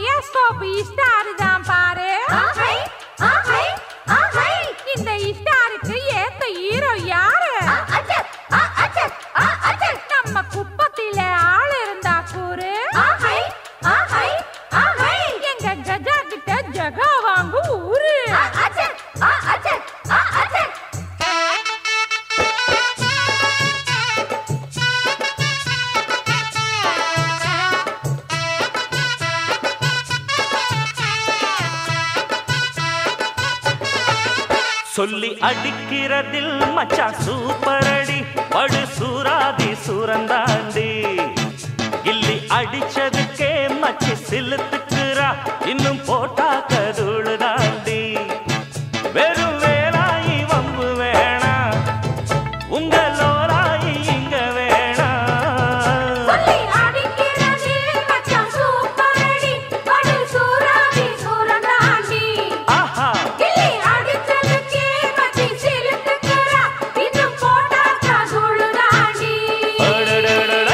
பையாஸ்கோப் star தான் பாரு ஆஹை ஆஹை ஆஹை இந்த ஸ்டாருக்கு ஏத்த ஹீரோ யாரு ஆ அச்சக் ஆ அச்சக் ஆ அச்சக் நம்ம குப்பத்தில ஆள் இருந்தா கூறு ஆஹை ஆஹை ஆஹை எங்க கஜா கிட்ட ஜகா வாங்கு ஊரு ஆ அச்சக் ஆ அச்சக் ஆ அச்சக் சொல்லி அடிக்கிறதில் மச்சான் சூப்பர் அடி படு சூராதி சூரந்தாண்டி கில்லி அடிச்சதுக்கே மச்சி சிலுத்துக்குறா இன்னும் போட்டா கதுழு தாண்டி வெறும் வேலாயி வம்பு வேணாம் உங்களோராயி இங்க வேணாம் சொல்லி அடிக்கிறது மச்சான் சூப்பர் அடி படு சூராதி சூரனாண்டி ஆஹா கிளி அடிச்சதுக்கே மச்சி சிலுத்துக்கறா இன்னும் போட்டாக்கா சுழுதாண்டி அடடடடட.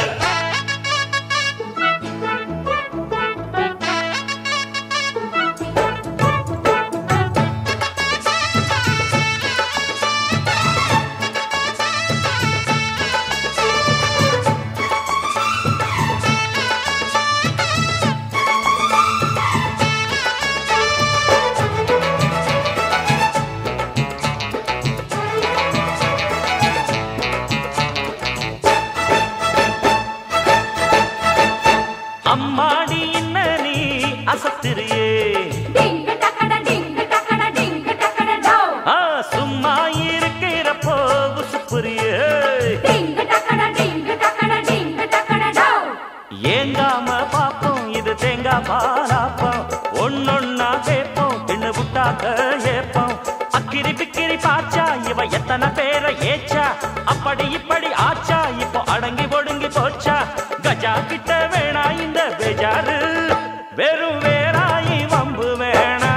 அம்மாடி இன்ன நீ அசத்திரியே டிங்கு டக்கட டிங்கு டக்கட டிங்கு டக்கட டோ ஆ சும்மா இருக்கிறப்போ உசுப்புரியே டிங்கு டக்கட டிங்கு டக்கட டிங்கு டக்கட டோ ஏங்காம பாப்போம் இது தேங்காய் பாலாப்போம் ஒன்னொன்னா கேப்போம் பின்னு விட்டாக்க ஏப்போம் அக்கிரி பிக்கிரி பாச்சா இவ எத்தனை பேரை ஏச்சா அப்படி இப்படி ஆச்சா இப்போ அடங்கி ஒடுங்கி போச்சா கஜா கிட்ட வேணா இந்த பெஜாரு வெறும் வேறாயி வம்பு வேணா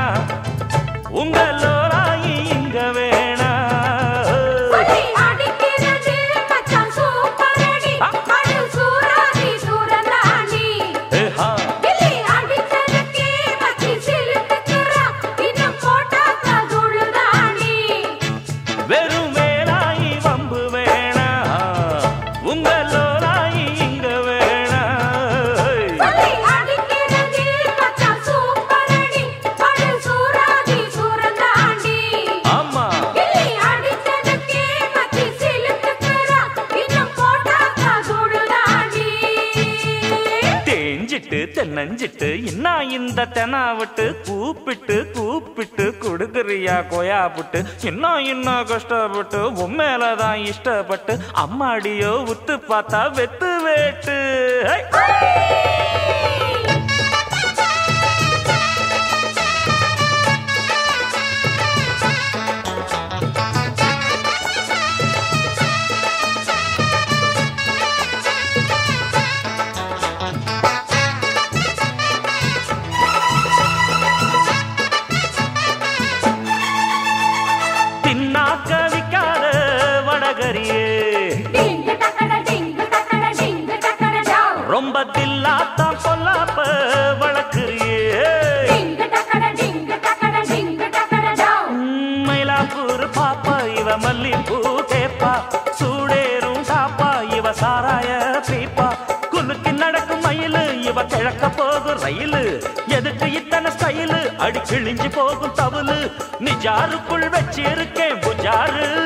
உங்களோராயி இங்க வேணா சொல்லி அடிக்கிறது மச்சான் சூப்பர் அடி படு சூராதி சூரனாண்டி ஏஹா. கிளி அடிச்சதுக்கே மச்சி சிலுத்துக்கறா இன்னும் போட்டாக்கா சுழுதாண்டி வெறும் வேலாயி வம்பு வேணா உங்களோராயி இங்க வேணா சொல்லி அடிக்கிறது மச்சான் சூப்பர் அடி படு சூராதி சூரனாண்டி ஆமா கிளி அடிச்சதுக்கே மச்சி சிலுத்துக்கறா இன்னும் போட்டாக்கா சுழுதாண்டி தேஞ்சிட்டு தென்னஞ்சிட்டு இன்னா இந்த தெனாவிட்டு கூப்பிட்டு கூப்பிட்டு கொடுக்குறியா கொயா புட்டு இன்னும் இன்னும் கஷ்டப்பட்டு உண்மையிலதான் இஷ்டப்பட்டு அம்மாடியோ உத்து பார்த்தா வெத்து வேட்டு high! தின்னாக்க விக்காத வடகரியே Tinku டக்கட Tinku டக்கட Tinku டக்கட to ரொம்ப தில்லாத்தான் பொல்லாப்ப வளர்க்குறியே டிங்கு டக்கட டிங்கு டக்கட டிங்கு டக்கட டோ மயிலாப்பூர் பாப்பா இவ மல்லிப்பூ கேப்பா சூடேறும் காப்பா இவ சாராய பீப்பா குலுக்கி நடக்கும் மயிலு இவ கிழக்க போகும் ரயிலு எதுக்கு இத்தனை ஸ்டைலு அடி கிழிஞ்சு போகும் தவுலு நிஜாருக்குள் வச்சிருக்கேன் புஜாரு